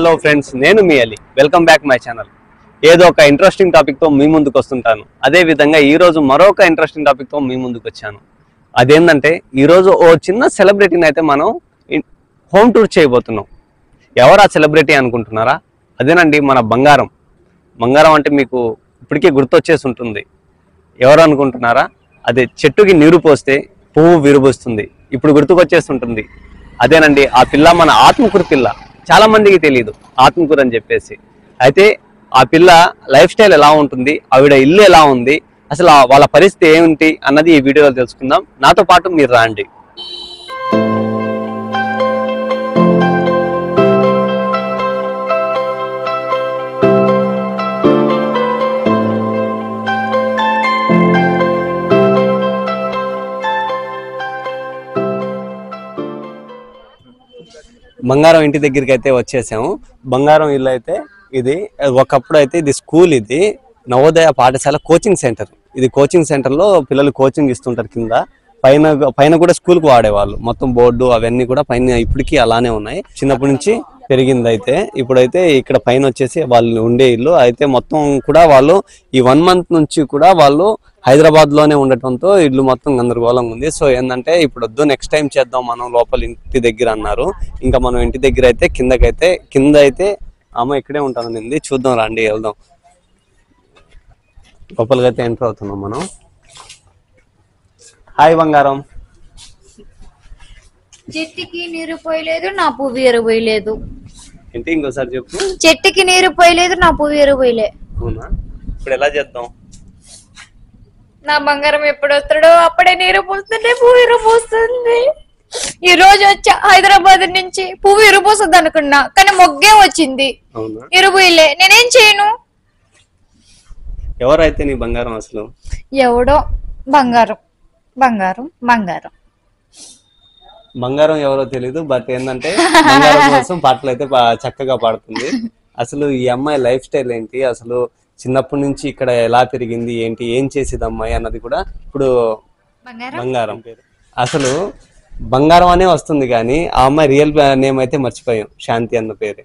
Hello friends నేను మీ Ali welcome back my channel ఏదో ఒక ఇంట్రెస్టింగ్ టాపిక్తో మీ ముందుకు వస్తుంటాను అదే విధంగా ఈ రోజు మరొక ఇంట్రెస్టింగ్ టాపిక్తో మీ ముందుకు వచ్చాను అదేంటంటే ఈరోజు ఓ చిన్న సెలబ్రిటీని అయితే మనం హోమ్ టూర్ చేయబోతున్నాం ఎవరు ఆ సెలబ్రిటీ అనుకుంటున్నారా అదేనండి మన బంగారం బంగారం అంటే మీకు ఇప్పటికే గుర్తొచ్చేసి ఉంటుంది ఎవరు అనుకుంటున్నారా అదే చెట్టుకి నీరు పోస్తే పువ్వు విరుబొస్తుంది ఇప్పుడు గుర్తుకొచ్చేస్తుంటుంది అదేనండి ఆ పిల్ల మన ఆత్మకూరు పిల్ల చాలా మందికి తెలియదు ఆత్మకూరు అని చెప్పేసి అయితే ఆ పిల్ల లైఫ్ స్టైల్ ఎలా ఉంటుంది ఆవిడ ఇల్లు ఎలా ఉంది అసలు ఆ వాళ్ళ పరిస్థితి ఏమిటి అన్నది ఈ వీడియోలో తెలుసుకుందాం నాతో పాటు మీరు రాండి బంగారం ఇంటి దగ్గరికి అయితే వచ్చేసాము బంగారం ఇల్లు అయితే ఇది ఒకప్పుడు అయితే ఇది స్కూల్ ఇది నవోదయ పాఠశాల కోచింగ్ సెంటర్ ఇది కోచింగ్ సెంటర్ లో పిల్లలు కోచింగ్ ఇస్తుంటారు కింద పైన పైన కూడా స్కూల్ కు వాడేవాళ్ళు మొత్తం బోర్డు అవన్నీ కూడా పైన ఇప్పటికీ అలానే ఉన్నాయి చిన్నప్పటి నుంచి పెరిగింది అయితే ఇప్పుడైతే ఇక్కడ పైన వచ్చేసి వాళ్ళు ఉండే ఇల్లు అయితే మొత్తం కూడా వాళ్ళు ఈ వన్ మంత్ నుంచి కూడా వాళ్ళు హైదరాబాద్ లోనే ఉండటంతో ఇల్లు మొత్తం గందరగోళంగా ఉంది సో ఏంటంటే ఇప్పుడు వద్దు నెక్స్ట్ టైం చేద్దాం మనం లోపల ఇంటి దగ్గర అన్నారు ఇంకా మనం ఇంటి దగ్గర అయితే కిందకైతే కింద అయితే అమ్మ ఇక్కడే ఉంటాననింది చూద్దాం రండి వెళ్దాం లోపలికి అయితే ఎంటర్ అవుతున్నాం మనం హాయ్ బంగారం చెట్టుకి నీరు పోయలేదు నా పువ్వు ఎరుపోయలేదు ఏంటి ఇంకోసారి చెప్పు చెట్టుకి నీరు పోయలేదు నా పువ్వు ఎరుపోయలే అవునా ఇప్పుడు ఎలా చేద్దాం నా బంగారం ఎప్పుడు వస్తాడో అప్పుడే నీరు పోస్తుంటే పువ్వు ఎరుపోస్తుంది ఈ రోజు వచ్చా హైదరాబాద్ నుంచి పువ్వు ఎరుపోస్తుంది అనుకున్నా కానీ మొగ్గే వచ్చింది అవునా ఎరుపోయలే నేనేం చేయను ఎవరైతే నీ బంగారం అసలు ఎవడో బంగారం బంగారం బంగారం బంగారం ఎవరో తెలియదు బట్ ఏంటంటే బంగారం కోసం పాటలు అయితే బా- చక్కగా పాడుతుంది అసలు ఈ అమ్మాయి లైఫ్ స్టైల్ ఏంటి అసలు చిన్నప్పటి నుంచి ఇక్కడ ఎలా పెరిగింది ఏంటి ఏం చేసేది అమ్మాయి అన్నది కూడా ఇప్పుడు బంగారం బంగారం అసలు బంగారం అనే వస్తుంది కానీ ఆ అమ్మాయి రియల్ నేమ్ అయితే మర్చిపోయాం శాంతి అన్న పేరు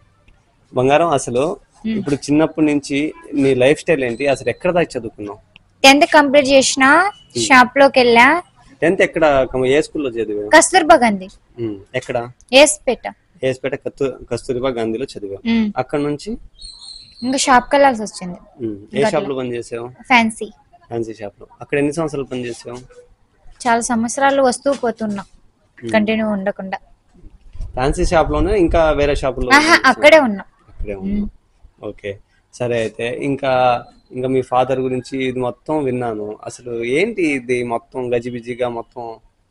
బంగారం అసలు ఇప్పుడు చిన్నప్పటి నుంచి నీ లైఫ్ స్టైల్ ఏంటి అసలు ఎక్కడ దాకా చదువుకున్నావు టెన్త్ కంప్లీట్ చేసిన షాప్ లోకి వెళ్ళా టెన్త్ ఎక్కడ కమ- ఏ స్కూల్లో చదివావు కస్తూర్బా గాంధీ ఉమ్, ఎక్కడ ఏస్పేట ఏస్పేట కస్తూ కస్తూరిబా గాంధీలో చదివావు ఉమ్. అక్కడ నుంచి ఇంకా షాప్ కి వెళ్ళాల్సి వచ్చింది ఉమ్, ఏ షాప్ లో పనిచేసావు ఫ్యాన్సీ ఫ్యాన్సీ షాప్ లో అక్కడ ఎన్ని సంవత్సరాలు పనిచేసావు చాలా సంవత్సరాలు వస్తూ పోతున్నా కంటిన్యూ ఉండకుండా ఫ్యాన్సీ షాప్ లోనే ఇంకా వేరే షాప్ లో ఆహా అక్కడే ఉన్నా అక్కడే ఉన్నావు ఓకే సరే అయితే ఇంకా ఇంకా మీ ఫాదర్ గురించి ఇది మొత్తం విన్నాను అసలు ఏంటి ఇది మొత్తం గజిబిజిగా మొత్తం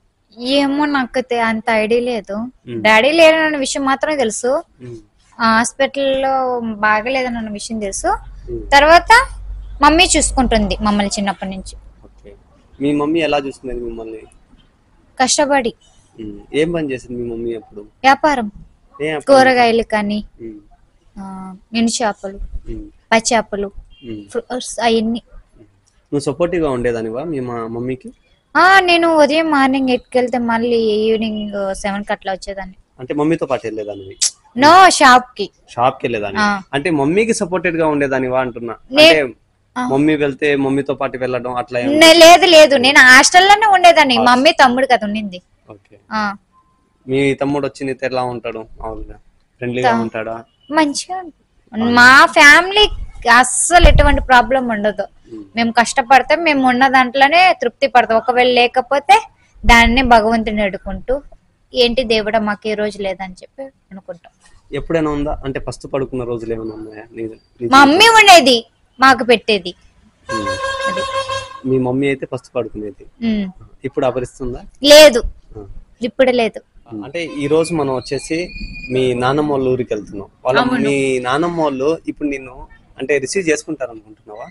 ఏమో నాకు తె- అంత ఐడియా లేదు డాడీ లేడన్న విషయం మాత్రం తెలుసు ఉమ్, ఆ హాస్పిటల్లో బాగలేదన్న విషయం తెలుసు ఉమ్, తర్వాత మమ్మీ చూసుకుంటుంది మమ్మల్ని చిన్నప్పటి నుంచి ఓకే మీ మమ్మీ ఎలా చూస్తుంది మిమ్మల్ని కష్టపడి ఉమ్, ఏం పని చేసింది మీ మమ్మీ అప్పుడు వ్యాపారం ఏ అప్పుడు? కూరగాయలు కానీ ఉమ్, ఆ, ఎండు చేపలు ఉమ్, పచ్చి చేపలు ఉమ్. ఫ్రూట్స్ అవన్నీ నువ్వు సపోర్టివ్ గా ఉండేదానివా మీ మా మమ్మీకి ఆ నేను ఉదయం మార్నింగ్ ఎయిట్కి వెళ్తే మళ్ళీ ఈవినింగ్ సెవెన్ కి అట్లా వచ్చేదాన్ని అంటే మమ్మీతో పాటు వెళ్ళేదానివి నో షాప్ కి షాప్ కి వెళ్ళేదాని ఆ. అంటే మమ్మీకి సపోర్టెడ్ గా ఉండేదానివా అంటున్నా నే- అంటే ఆ. మమ్మీ వెళ్తే మమ్మీతో పాటు వెళ్ళడం అట్లా ఏం- నే- లేదు లేదు నేను హాస్టల్లోనే ఉండేదాన్ని మమ్మీ తమ్ముడు కదా ఉండింది ఓకే ఆ మీ తమ్ముడు వచ్చి నీతో ఎలా ఉంటాడు మామూలుగా ఫ్రెండ్లీగా ఉంటాడా మంచిగా ఉంటుంది. మా ఫ్యామిలీ అస్సలు ఎటువంటి ప్రాబ్లం ఉండదు మేము కష్టపడితే మేము ఉన్న దాంట్లోనే తృప్తి పడతాం ఒకవేళ లేకపోతే దాన్ని భగవంతుని అడుకుంటూ ఏంటి దేవుడా మాకు ఈ రోజు లేదని చెప్పి అనుకుంటాం ఎప్పుడైనా ఉందా అంటే ఫస్ట్ పడుకున్న రోజులు ఏమైనా ఉన్నాయా నీ నీ- మా మమ్మీ ఉండేది మాకు పెట్టేది ఉమ్. అది మీ మమ్మీ అయితే ఫస్ట్ పడుకునేది ఉమ్. ఇప్పుడు అపరిస్తుందా లేదు ఆ. ఇప్పుడు లేదు అంటే ఈ రోజు మనం వచ్చేసి మీ నానమ్మ వాళ్ళ ఊరికి వెళ్తున్నాం వాళ్ళ మీ నానమ్మ వాళ్ళు ఇప్పుడు నిన్ను అంటే రిసీవ్ చేసుకుంటారు అనుకుంటున్నావా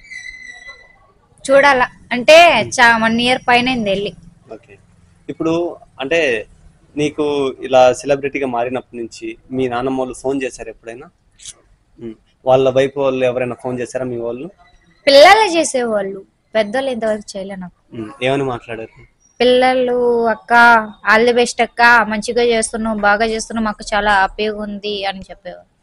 చూడాల అంటే చా వన్ ఇయర్ పైన వెళ్ళి ఓకే ఇప్పుడు అంటే నీకు ఇలా సెలబ్రిటీగా మారినప్పటి నుంచి మీ నాన్నమ్మ వాళ్ళు ఫోన్ చేశారు ఎప్పుడైనా ఉమ్. వాళ్ళ వైపు వాళ్ళు ఎవరైనా ఫోన్ చేశారా మీ వాళ్ళు పిల్లలు చేసేవాళ్ళు పెద్దోళ్ళు ఇంతవరకు చేయలే నాకు ఉమ్. ఏమని మాట్లాడారు పిల్లలు అక్క ఆల్ ది బెస్ట్ అక్క మంచిగా చేస్తున్నావు బాగా చేస్తున్నావు మాకు చాలా హ్యాపీగా ఉంది అని చెప్పేవారు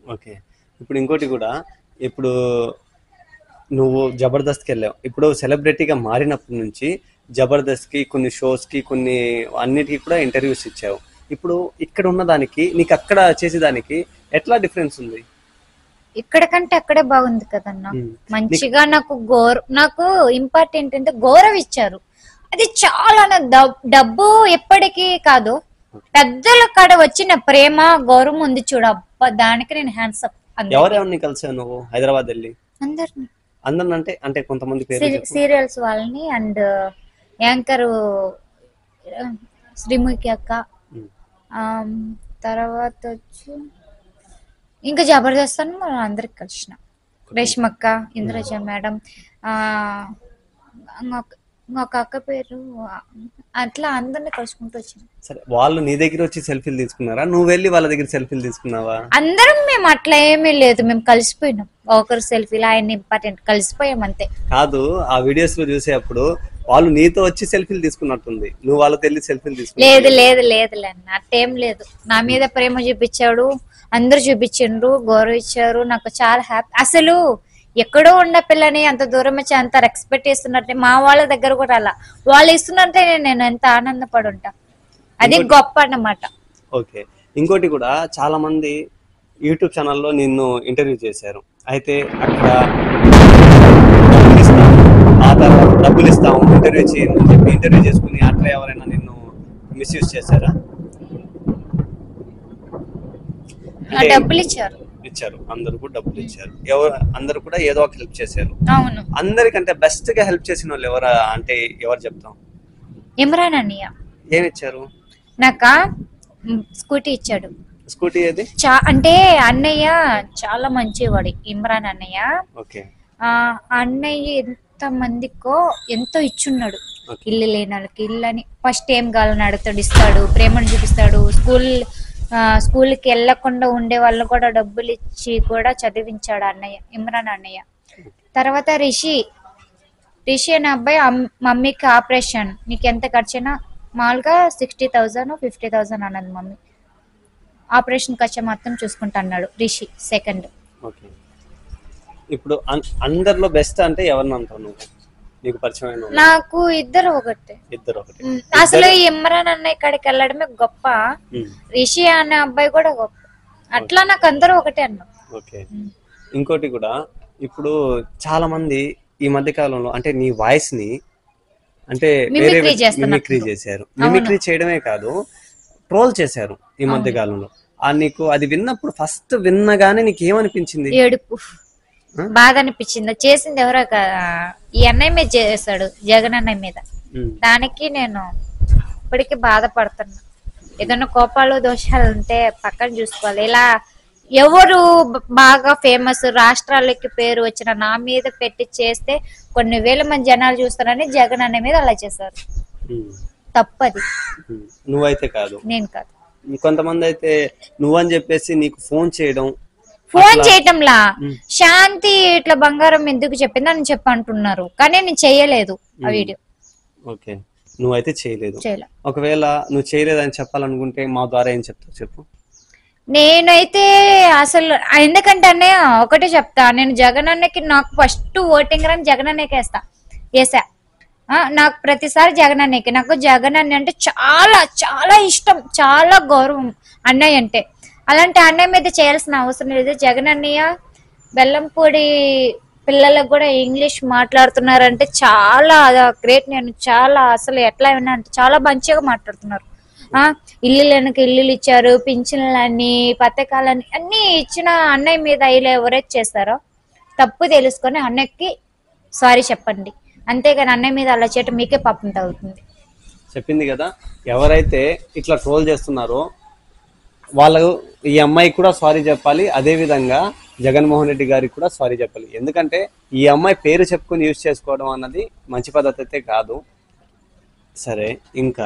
ఓకే ఇప్పుడు ఇంకోటి కూడా ఇప్పుడు నువ్వు జబర్దస్త్కి వెళ్ళావు ఇప్పుడు సెలబ్రిటీగా మారినప్పటి నుంచి జబర్దస్త్కి కొన్ని షోస్కి కొన్ని అన్నిటికీ కూడా ఇంటర్వ్యూస్ ఇచ్చావు ఇప్పుడు ఇక్కడ ఉన్న దానికి నీకు అక్కడ చేసేదానికి ఎట్లా డిఫరెన్స్ ఉంది ఇక్కడ కంటే అక్కడే బాగుంది కదన్నా మ్మ్. మంచిగా నాకు గౌర నాకు ఇంపార్టెంట్ అంటే గౌరవ ఇచ్చారు అది చాలా నా డబ్- డబ్బు ఎప్పటికీ కాదు పెద్దల కాడ వచ్చిన ప్రేమ గౌరవం ఉంది చూడు అబ్బా దానికి నేను హ్యాండ్స్ అప్ ఎవరెవరిని కలిసావు నువ్వు హైదరాబాద్ వెళ్ళి అందరిని అందరిని అంటే అంటే కొంతమంది పేరు చెప్పు. సీరియల్స్ వాళ్ళని అండ్ యాంకర్ శ్రీముఖి అక్క మ్మ్. ఆమ్, తర్వాత వచ్చి ఇంకా జబర్దస్త్ అని మనం అందరికి కలిసిన రేష్మక్క ఇంద్రజ మేడం ఆ ఇంకొక- ఇంకొక అక్క పేరు అట్లా అందరిని కలుసుకుంటూ వచ్చిన సరే వాళ్ళు నీ దగ్గర వచ్చి సెల్ఫీలు తీసుకున్నారా నువ్వు వెళ్ళి వాళ్ళ దగ్గర సెల్ఫీలు తీసుకున్నావా అందరం మేము అట్లా ఏమీ లేదు మేము కలిసిపోయినాం ఒకరు సెల్ఫీలు ఆయన ఇంపార్టెంట్ కలిసిపోయాం అంతే కాదు ఆ వీడియోస్ లో చూసేటప్పుడు వాళ్ళు నీతో వచ్చి సెల్ఫీలు తీసుకున్నట్టుంది నువ్వు వాళ్ళతో వెళ్ళి సెల్ఫీలు తీసుకున్నావు లేదు లేదు లేదు లేన్న అట్టేం లేదు నా మీద ప్రేమ చూపించాడు అందరు చూపించిండ్రు గౌరవించారు నాకు చాలా హ్యాపీ అసలు ఎక్కడో ఉన్న పిల్లని అంత దూరం వచ్చి అంత రెస్పెక్ట్ ఇస్తున్నట్టే మా వాళ్ళ దగ్గర కూడా అలా వాళ్ళు ఇస్తున్నట్టే నేను- నేను ఎంత ఆనందపడి ఉంటా అది గొప్ప అన్నమాట ఓకే ఇంకోటి కూడా చాలా మంది యూట్యూబ్ ఛానల్లో నిన్ను ఇంటర్వ్యూ చేశారు అయితే అక్కడ డబ్బులు ఇస్తాము ఆ తర్వాత డబ్బులు ఇస్తాము ఇంటర్వ్యూ చేయమని చెప్పి ఇంటర్వ్యూ చేసుకుని అట్లా ఎవరైనా నిన్ను మిస్యూజ్ చేశారా ఆ డబ్బులు ఇచ్చారు ఇచ్చారు అందరు కూడా డబ్బులు ఇచ్చారు ఎవరు అందరు కూడా ఏదో ఒక హెల్ప్ చేశారు అవును అందరికంటే బెస్ట్ గా హెల్ప్ చేసిన వాళ్ళు ఎవరు అంటే ఎవరు చెప్తాం ఇమ్రాన్ అన్నయ్య ఏమి ఇచ్చారు నాక స్కూటీ ఇచ్చాడు స్కూటీ ఏది చా అంటే అన్నయ్య చాలా మంచివాడు ఇమ్రాన్ అన్నయ్య ఓకే ఆ అన్నయ్య ఎంత మందికో ఎంతో ఇచ్చున్నాడు Okay. ఇల్లు లేని వాళ్ళకి ఇల్లు అని ఫస్ట్ ఏం కావాలని అడుగుతాడు ఇస్తాడు ప్రేమను చూపిస్తాడు స్కూల్ ఆ, స్కూల్కి వెళ్ళకుండా ఉండే వాళ్ళు కూడా డబ్బులు ఇచ్చి కూడా చదివించాడు అన్నయ్య ఇమ్రాన్ అన్నయ్య తర్వాత రిషి రిషి అనే అబ్బాయి అమ్- మమ్మీకి ఆపరేషన్ నీకు ఎంత ఖర్చైనా మామూలుగా సిక్స్టీ థౌజండ్ ఫిఫ్టీ థౌజండ్ అన్నది మమ్మీ ఆపరేషన్ ఖర్చు మొత్తం చూసుకుంటా అన్నాడు రిషి సెకండ్ ఓకే ఇప్పుడు అన్- అందరిలో బెస్ట్ అంటే ఎవరిని అంటావు నువ్వు నీకు పరిచయమైన వాళ్ళు? నాకు ఇద్దరు ఒకటే ఇద్దరు ఒకటి ఉమ్, అసలు ఈ ఇమ్రాన్ అన్న ఇక్కడికి వెళ్ళడమే గొప్ప ఉమ్, రిషి అనే అబ్బాయి కూడా గొప్ప అట్లా నాకు అందరూ ఒకటే అన్నా ఓకే ఇంకోటి కూడా ఇప్పుడు చాలా మంది ఈ మధ్య కాలంలో అంటే నీ వాయిస్ ని అంటే వేరే Mimicry చేస్తున్నారు. మిమిక్రీ చేశారు మిమిక్రీ చేయడమే కాదు ట్రోల్ చేశారు ఈ మధ్య కాలంలో ఆ నీకు అది విన్నప్పుడు ఫస్ట్ విన్నగానే నీకు ఏమనిపించింది ఏడుపు బాధ అనిపించింది చేసింది ఎవరో కా- ఈ అన్నయ్య మీద చేశాడు జగన్ అన్నయ్య మీద ఉమ్, దానికి నేను ఇప్పటికీ బాధపడుతున్నా ఏదైనా కోపాలు దోషాలు ఉంటే పక్కన చూసుకోవాలి ఇలా ఎవరు బ- బాగా ఫేమస్ రాష్ట్రాలకి పేరు వచ్చిన నా మీద పెట్టి చేస్తే కొన్ని వేల మంది జనాలు చూస్తారని జగన్ అనే మీద అలా చేశారు ఉమ్, తప్పది ఉమ్. నువ్వైతే కాదు నేను కాదు కొంతమంది అయితే నువ్వని చెప్పేసి నీకు ఫోన్ చేయడం ఫోన్ చేయటంలా శాంతి ఇట్లా బంగారం ఎందుకు చెప్పింది అని చెప్పి అంటున్నారు కానీ నేను చేయలేదు ఆ వీడియో ఓకే నువ్వైతే చేయలేదు చేయలే ఒకవేళ నువ్వు చేయలేదని చెప్పాలనుకుంటే మా ద్వారా ఏం చెప్తావు చెప్పు నేనైతే అసలు ఎందుకంటే అన్నయ్య ఒకటే చెప్తా నేను జగన్ అన్నకి నాకు ఫస్ట్ ఓటింగ్ రన్ జగన్ అన్నకి వేస్తా వేసా ఆ, నాకు ప్రతిసారి జగన్ అన్నకి నాకు జగన్ అన్న అంటే చాలా చాలా ఇష్టం చాలా గౌరవం అన్నయ్య అంటే అలాంటి అన్నయ్య మీద చేయాల్సిన అవసరం లేదు జగన్ అన్నయ్య బెల్లంపూడి పిల్లలకు కూడా ఇంగ్లీష్ మాట్లాడుతున్నారంటే చాలా గ్రేట్ నేను చాలా అసలు ఎట్లా విన్నా అంటే చాలా మంచిగా మాట్లాడుతున్నారు ఆ ఇల్లు వెనక ఇల్లులు ఇచ్చారు పింఛన్లని పథకాలని అన్ని ఇచ్చిన అన్నయ్య మీద ఇలా ఎవరైతే చేస్తారో తప్పు తెలుసుకొని అన్నయ్యకి సారీ చెప్పండి అంతేగాని అన్నయ్య మీద అలా చేయటం మీకే పాపం తగ్గుతుంది చెప్పింది కదా ఎవరైతే ఇట్లా ట్రోల్ చేస్తున్నారో వాళ్ళు ఈ అమ్మాయికి కూడా సారీ చెప్పాలి అదే విధంగా జగన్మోహన్ రెడ్డి గారికి కూడా సారీ చెప్పాలి ఎందుకంటే ఈ అమ్మాయి పేరు చెప్పుకొని యూజ్ చేసుకోవడం అన్నది మంచి పద్ధతి అయితే కాదు సరే ఇంకా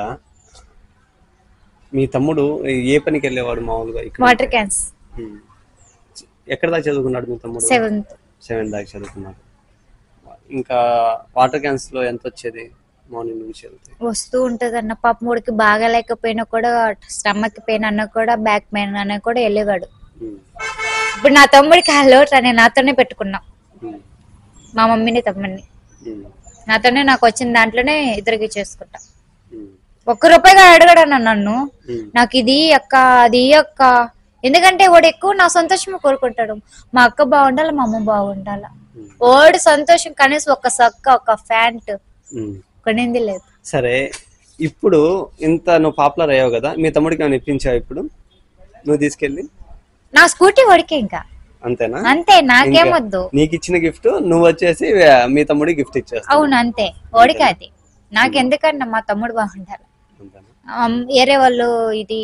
మీ తమ్ముడు ఏ పనికి వెళ్ళేవాడు మామూలుగా ఇక్కడ వాటర్ క్యాన్స్ ఉమ్. ఎక్కడ దాకా చదువుకున్నాడు మీ తమ్ముడు సెవెంత్ సెవెన్ దాకా చదువుకున్నాడు ఇంకా వాటర్ క్యాన్స్ లో ఎంత వచ్చేది మార్నింగ్ నుంచి వెళ్తే వస్తూ ఉంటది అన్న పాప మూడికి బాగాలేకపోయినా కూడా స్టమక్ పెయిన్ అన్న కూడా బ్యాక్ పెయిన్ అన్న కూడా వెళ్ళేవాడు ఉమ్. ఇప్పుడు నా తమ్ముడికి ఆ లోటు నేను నాతోనే పెట్టుకున్నా ఉమ్, మా మమ్మీని తమ్ముడిని ఉమ్, నాతోనే నాకు వచ్చిన దాంట్లోనే ఇద్దరికి చేసుకుంటా ఉమ్, ఒక్క రూపాయిగా అడగడన్నా నన్ను ఉమ్. నాకు ఇది అక్క అది ఈ అక్క ఎందుకంటే వాడు ఎక్కువ నా సంతోషం కోరుకుంటాడు మా అక్క బాగుండాలి మా అమ్మ బాగుండాలి వాడు సంతోషం కనీసం ఒక సక్క ఒక ఫ్యాంట్ ఉమ్. కొనింది లేదు సరే ఇప్పుడు ఇంత నువ్వు పాపులర్ అయ్యావు కదా మీ తమ్ముడికి ఏమైనా ఇప్పించావు ఇప్పుడు నువ్వు తీసుకెళ్ళి నా స్కూటీ వాడికే ఇంకా అంతేనా అంతే నాకేమొద్దు నీకు ఇచ్చిన గిఫ్ట్ నువ్వు వచ్చేసి ఆ, మీ తమ్ముడికి గిఫ్ట్ ఇచ్చేస్తావు అవును అంతే వాడికి అది నాకెందుకన్నా మా తమ్ముడు బాగుండాలి అంతేనా ఆమ్, వేరే వాళ్ళు ఇది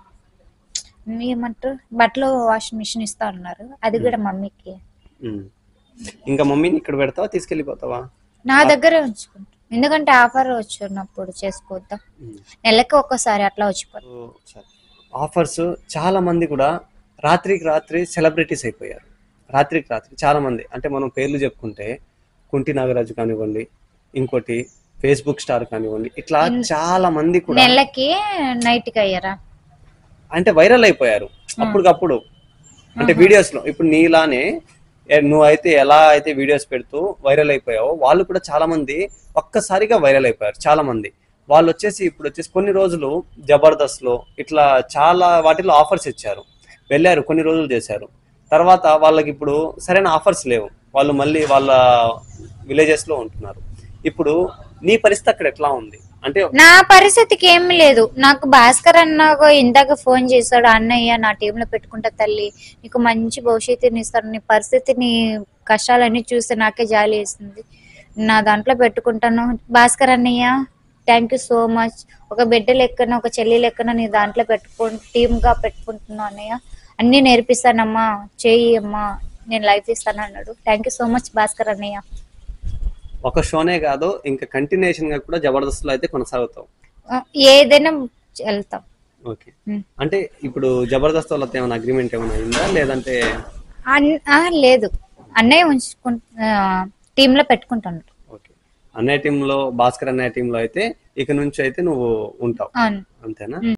ఏమంటారు బట్టలు వాషింగ్ మిషన్ ఇస్తా ఉన్నారు అది కూడా మమ్మీకి ఉమ్. ఇంకా మమ్మీని ఇక్కడ పెడతావా తీసుకెళ్ళిపోతావా నా దగ్గరే ఉంచుకుంటా ఎందుకంటే ఆఫర్ వచ్చినప్పుడు చేసుకోవద్దాం ఉమ్. నెలకి ఒక్కసారి అట్లా వచ్చిపోతాం ఆఫర్స్ చాలా మంది కూడా రాత్రికి రాత్రి సెలబ్రిటీస్ అయిపోయారు రాత్రికి రాత్రి చాలా మంది అంటే మనం పేర్లు చెప్పుకుంటే కుంటి నాగరాజు కానివ్వండి ఇంకోటి ఫేస్బుక్ స్టార్ కానివ్వండి ఇట్లా చాలా మంది కూడా నెలకి నైట్ కి అయ్యారా అంటే వైరల్ అయిపోయారు అప్పటికప్పుడు అంటే వీడియోస్ లో ఇప్పుడు నీలానే ఏ- నువ్వైతే ఎలా అయితే వీడియోస్ పెడుతూ వైరల్ అయిపోయావో వాళ్ళు కూడా చాలా మంది ఒక్కసారిగా వైరల్ అయిపోయారు చాలా మంది వాళ్ళు వచ్చేసి ఇప్పుడు వచ్చేసి కొన్ని రోజులు జబర్దస్త్ లో ఇట్లా చాలా వాటిలో ఆఫర్స్ ఇచ్చారు వెళ్ళారు కొన్ని రోజులు చేశారు తర్వాత వాళ్ళకి ఇప్పుడు సరైన ఆఫర్స్ లేవు వాళ్ళు మళ్ళీ వాళ్ళ విలేజెస్ లో ఉంటున్నారు ఇప్పుడు నీ పరిస్థితి అక్కడ ఎట్లా ఉంది అంటే నా పరిస్థితికి ఏం లేదు నాకు భాస్కర్ అన్న ఇందాక ఫోన్ చేశాడు అన్నయ్య నా టీమ్ లో పెట్టుకుంటా తల్లి నీకు మంచి భవిష్యత్తుని ఇస్తాను నీ పరిస్థితిని కష్టాలన్నీ చూస్తే నాకే జాలి వేస్తుంది నా దాంట్లో పెట్టుకుంటాను భాస్కర్ అన్నయ్య థ్యాంక్ యూ సో మచ్ ఒక బిడ్డ లెక్కన ఒక చెల్లి లెక్కన నీ దాంట్లో పెట్టుకు టీమ్ గా పెట్టుకుంటున్నాను అన్నయ్య అన్ని నేర్పిస్తానమ్మా చేయి అమ్మా నేను లైఫ్ ఇస్తాను అన్నాడు thank you so much Bhaskar అన్నయ్య ఒక షోనే కాదు ఇంకా కంటిన్యూషన్ గా కూడా జబర్దస్త్ లో అయితే కొనసాగుతావు ఆ, ఏదైనా వెళ్తాం ఓకే ఉమ్. అంటే ఇప్పుడు జబర్దస్త్ వాళ్ళతో ఏమైనా అగ్రిమెంట్ ఏమైనా అయిందా లేదంటే అన్- ఆ, లేదు అన్నయ్య ఉంచుకు టీమ్ లో పెట్టుకుంటాను ఓకే అన్నయ్య టీంలో భాస్కర్ అన్నయ్య టీంలో అయితే ఇక నుంచి అయితే నువ్వు ఉంటావు అవును అంతేనా